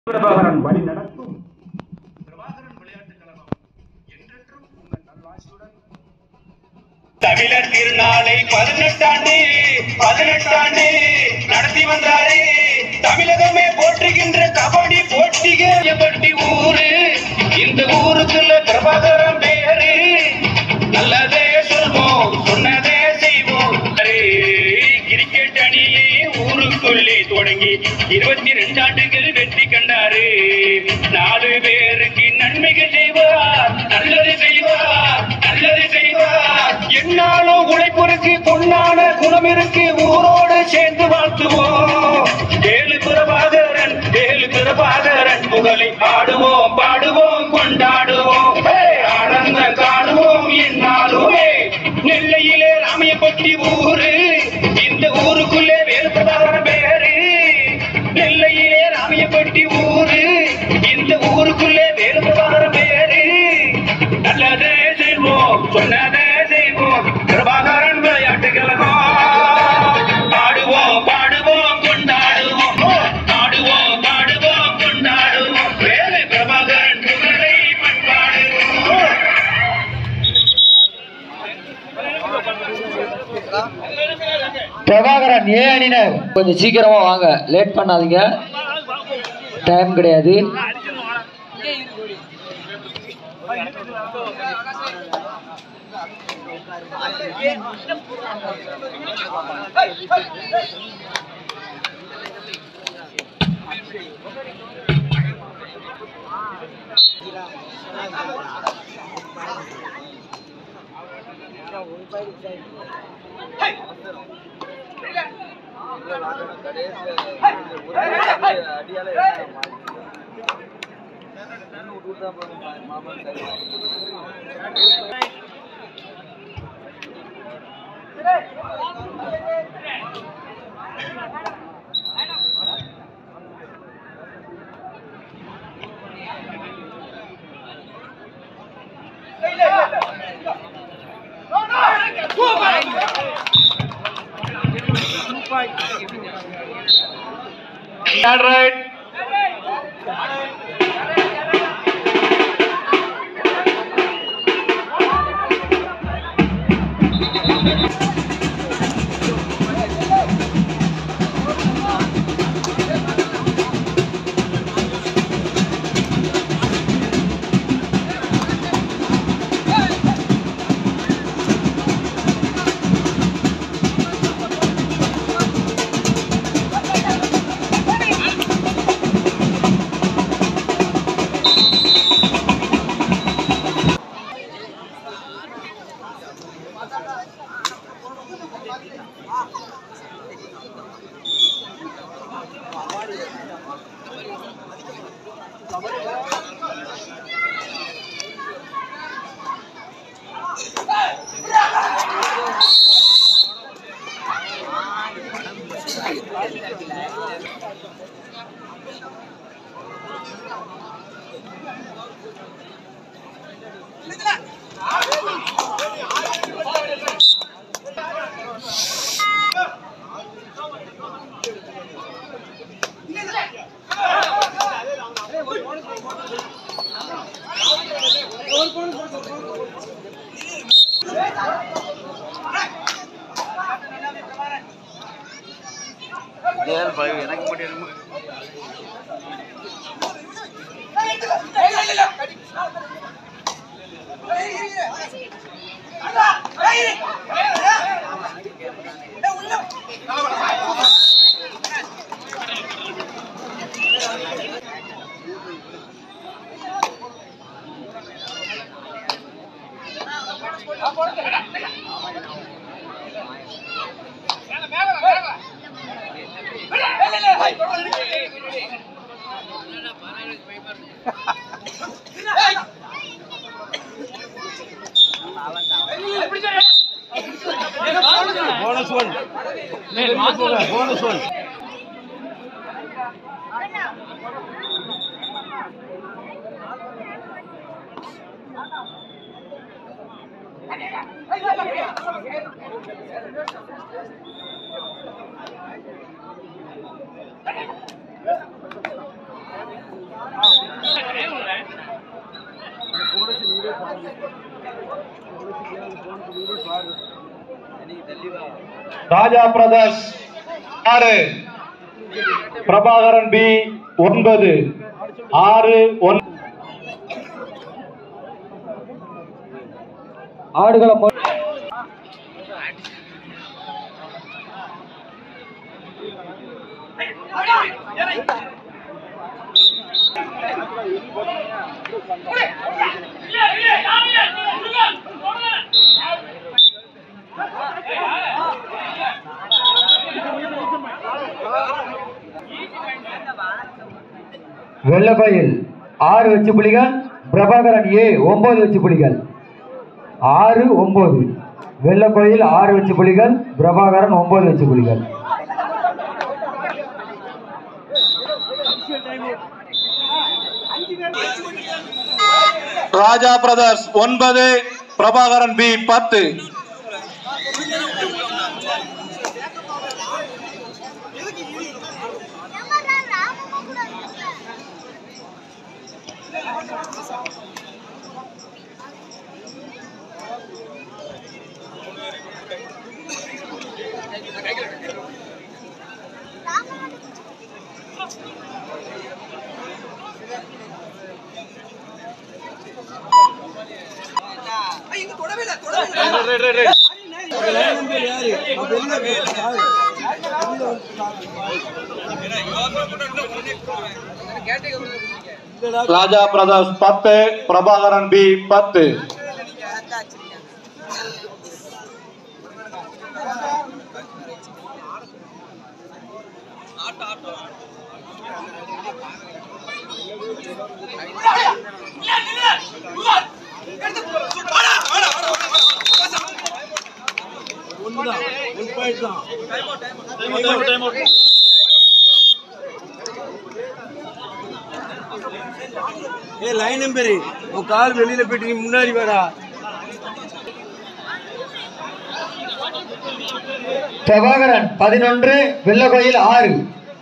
பிரபாகரன் வழி நடத்தும் பிரபாகரன் விளையாட்டுக் கழகம் என்றென்றும் உங்கள் நல்வாழ்ச்சியுடன் தமிழர் திருநாளை பதினெட்டாண்டு பதினெட்டாண்டு நடத்தி வந்தாரே தமிழகமே போற்றுகின்ற கபடி போட்டிகள் பட்டி ஊரு இந்த ஊருக்குள்ள பிரபாகரம் பேரு நல்லதே சொல்வோம் சொன்னதே செய்வோம் அரே, கிரிக்கெட் அணியே ஊருக்குள்ளே தொடங்கி இருபத்தி ரெண்டு ஆண்டுகள் வெற்றி கண்டாரு நாலு பேருக்கு நன்மைகள் செய்வார் நல்லது செய்வார் நல்லது செய்வார் என்னாலும் உழைப்பிற்கு பொன்னான குணம் இருக்கு ஊரோடு சேர்ந்து வாழ்த்துவோம் வேலு பிரபாகரன் வேலு பிரபாகரன் புகழை பாடுவோம் பாடுவோம் கொண்டாடுவோம் ஹே, ஆனந்தம் காணுவோம் என்னாலுமே நெல்லையிலே ராமையப்பட்டி ஊரு இந்த ஊருக்குள்ளே வேலு பிரபாகரன் பேரு நெல்லையிலே ராமையப்பட்டி ஊரு இந்த ஊருக்குள்ளே வேலு பிரபாகரன் பேரு நல்லதே செய்வோம் சொன்னதே செய்வோம் பிரபாகரன் விளையாட்டு கழகம் பாடுவோம் பாடுவோம் கொண்டாடுவோம் பாடுவோம் பாடுவோம் கொண்டாடுவோம் வேலை பிரபாகரன் புகழை பண்பாடுவோம் பிரபாகரன் ஏ அணினர் கொஞ்சம் சீக்கிரமா வாங்க லேட் பண்ணாதீங்க டைம் கிடையாது ராஜா பிரதர்ஸ் ஆறு பிரபாகரன் பி ஒன்பது ஆறு ஒன் ஆடுகளம் மொ- வெள்ளக்கோயில் ஆறு வச்சு புலிகள் பிரபாகரன் ஏ ஒன்பது வச்சு புலிகள் ஆறு ஒன்பது வெள்ளக்கோயில் ஆறு வச்சு புலிகள் பிரபாகரன் ஒன்பது வச்சு புலிகள் ராஜா பிரதர்ஸ் ஒன்பது பிரபாகரன் பி பத்து ராஜா பிரதர்ஸ் பத்து பிரபாகரன் பி பத்து ஏ லைன் நம்பரு உன் கால் வெளியில போயிட்டு நீ முன்னாடி வாடா பிரபாகரன் பதினொன்று வெள்ளக்கோயில் ஆறு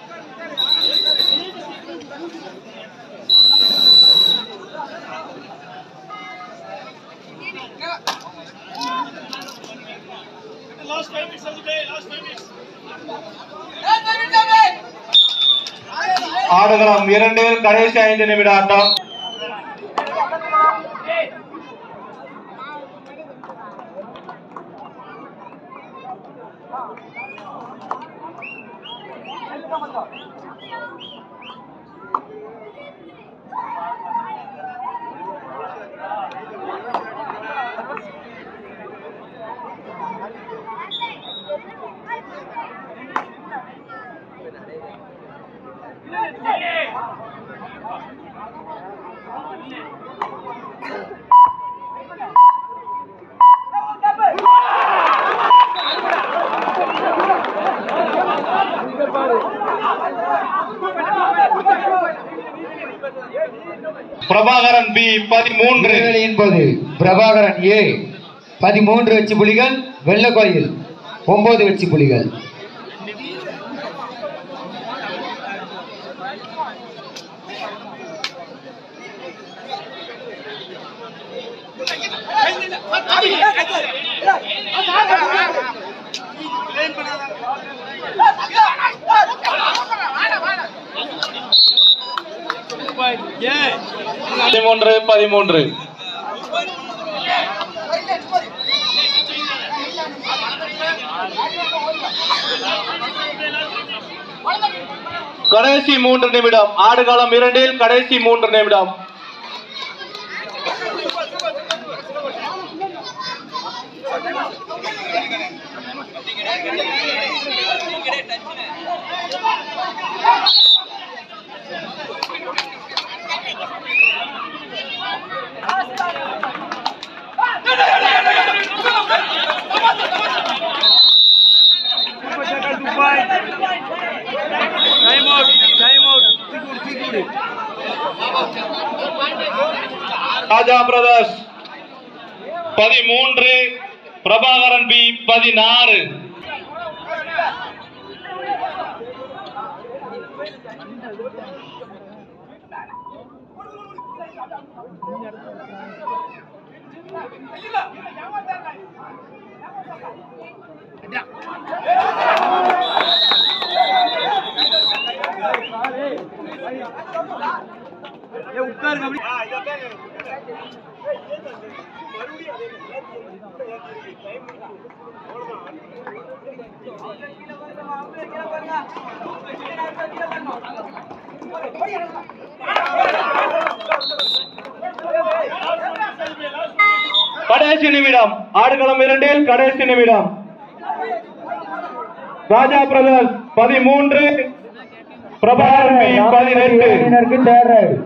ஆடுகளம் இரண்டு கடைசி ஐந்து நிமிட ஆட்டம் பிரபாகரன் பி பதிமூன்று இடைவெளி என்பது பிரபாகரன் ஏ பதிமூன்று வச்சு புலிகள் வெள்ளக்கோயில் ஒன்பது வச்சு புலிகள் பதிமூன்று பதிமூன்று கடைசி மூன்று நிமிடம் ஆடுகளம் இரண்டில் கடைசி மூன்று நிமிடம் டைம் அவுட் டைம் அவுட் தூக்கிவிடு தூக்கிவிடு ராஜா பிரதர்ஸ் பதிமூன்று பிரபாகரன் பி பதினாறு ஏ உட்காருங்க அப்படி கடைசி நிமிடம் ஆடுகளம் இரண்டில் கடைசி நிமிடம் ராஜா பிரதர்ஸ் பதிமூன்று பிரபாகரன் பி பதினெட்டு அணியினருக்கு தேர்ட் ரைடு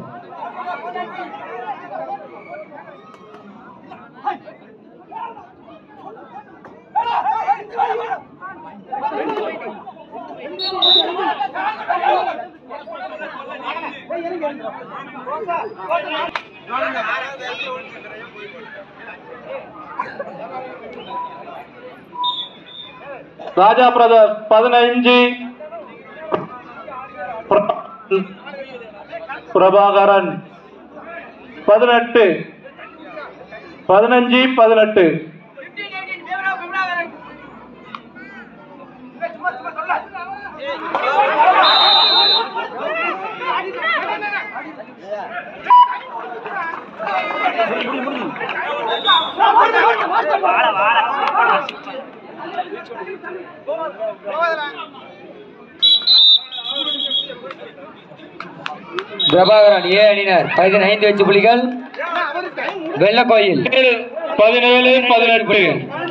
ராஜா பிரதர்ஸ் பதினைஞ்சு பிரபாகரன் பதினெட்டு பதினஞ்சு பதினெட்டு பிரபாகரன் ஏ அணியினர் பதினைந்து வெற்றி புலிகள் வெள்ளக்கோயில் பதினேழு பதினெட்டு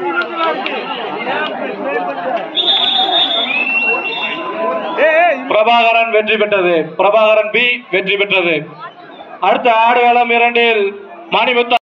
பிரபாகரன் வெற்றி பெற்றது பிரபாகரன் பி வெற்றி பெற்றது அடுத்த ஆடுகளம் இரண்டில் மாணிமுத்து